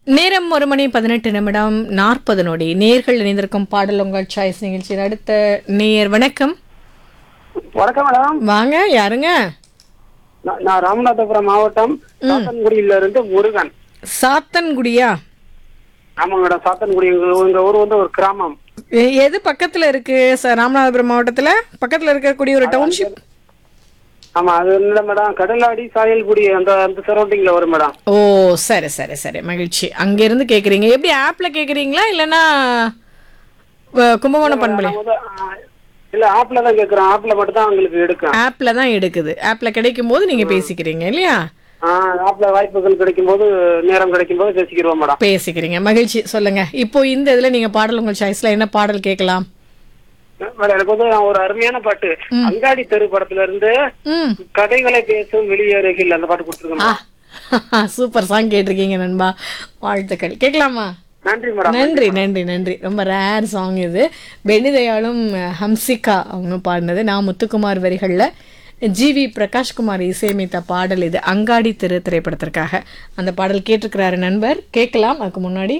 நேரம் ஒரு மணி பதினெட்டு நிமிடம் நாற்பது நொடி நேர்கள் இணைந்திருக்கும் பாடல் உங்கள் சாய்ஸ் நிகழ்ச்சியில் அடுத்த நேயர் வணக்கம் வணக்கம் மேடம் வாங்க யாருங்க நான் நான் ராமநாதபுரம் மாவட்டம் சாத்தன்குடியில இருந்து முருகன் சாத்தன்குடியா ஆமாங்க மேடம் சாத்தன்குடி எங்க எங்க ஊர் வந்து ஒரு கிராமம் எ- எது பக்கத்துல இருக்கு சார் ராமநாதபுரம் மாவட்டத்துல பக்கத்துல இருக்கக்கூடிய ஒரு டவுன்ஷிப் ஆமா அது இல்ல மேடம் கடலாடி சாயல்குடி அந்த அந்த சரௌண்டிங்ல வரும் மேடம் ஓ சரி சரி சரி மகிழ்ச்சி அங்க இருந்து கேக்குறீங்க எப்படி ஆப்ல கேக்குறீங்களா இல்லனா வ- கும்பகோணம் பண்பலை நான் வந்து, ஆ, இல்ல ஆப்ல தான் கேக்குறேன் ஆப்ல மட்டும் தான் உங்களுக்கு எடுக்கும் ஆப்ல தான் எடுக்குது ஆப்ல கிடைக்கும் போது நீங்க பேசிக்கிறீங்க இல்லையா ஆ, ஆப்ல வாய்ப்புகள் கிடைக்கும் போது நேரம் கிடைக்கும் போது பேசிக்கிடுவோம் மேடம் பேசிக்கிறீங்க மகிழ்ச்சி சொல்லுங்க இப்போ இந்த இதுல நீங்க பாடல் உங்கள் சாய்ஸ்ல என்ன பாடல் கேட்கலாம் மேடம், எனக்கு வந்து ஒரு அருமையான பாட்டு அங்காடி தெரு படத்துல இருந்து ம் கதைகளை பேசும் வெளியேறுகில் அந்த பாட்டு கொடுத்துருக்கேன் ஆ சூப்பர் சாங் கேட்டிருக்கீங்க நண்பா வாழ்த்துக்கள் கேட்கலாமா நன்றி மேடம் நன்றி நன்றி நன்றி ரொம்ப ரேர் சாங் இது பெனிதயாளும் ஹம்சிகா அவங்க பாடினது நான் முத்துக்குமார் வரிகளில் ஜிவி பிரகாஷ்குமார் இசையமைத்த பாடல் இது அங்காடி திரு திரைப்படத்திற்காக அந்த பாடல் கேட்டிருக்கிறாரு நண்பர் கேட்கலாம் அதுக்கு முன்னாடி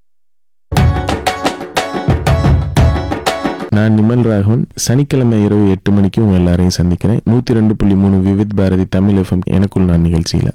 நான் நிமல் ராகவன் சனிக்கிழமை இரவு எட்டு மணிக்கு உங்க எல்லாரையும் சந்திக்கிறேன் நூத்தி ரெண்டு புள்ளி மூணு விவித் பாரதி தமிழ் எஃப்எம் எனக்குள் நான் நிகழ்ச்சியில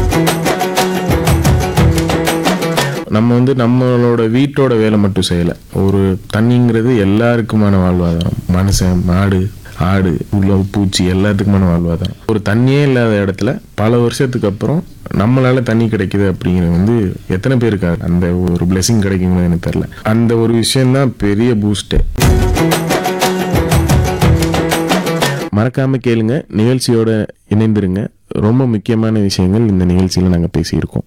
நம்ம வந்து நம்மளோட வீட்டோட வேலை மட்டும் செய்யல ஒரு தண்ணிங்கிறது எல்லாருக்குமான வாழ்வாதாரம் மனுஷன் மாடு ஆடு உள்ள பூச்சி எல்லாத்துக்குமான வாழ்வாதாரம் ஒரு தண்ணியே இல்லாத இடத்துல பல வருஷத்துக்கு அப்புறம் நம்மளால தண்ணி கிடைக்குது அப்படிங்கிறது வந்து எத்தனை பேருக்கு அந்த ஒரு blessing கிடைக்கும்னு எனக்கு தெரியல அந்த ஒரு விஷயம்தான் பெரிய பூஸ்டே மறக்காம கேளுங்க நிகழ்ச்சியோட இணைந்திருங்க ரொம்ப முக்கியமான விஷயங்கள் இந்த நிகழ்ச்சியில நாங்க பேசியிருக்கோம்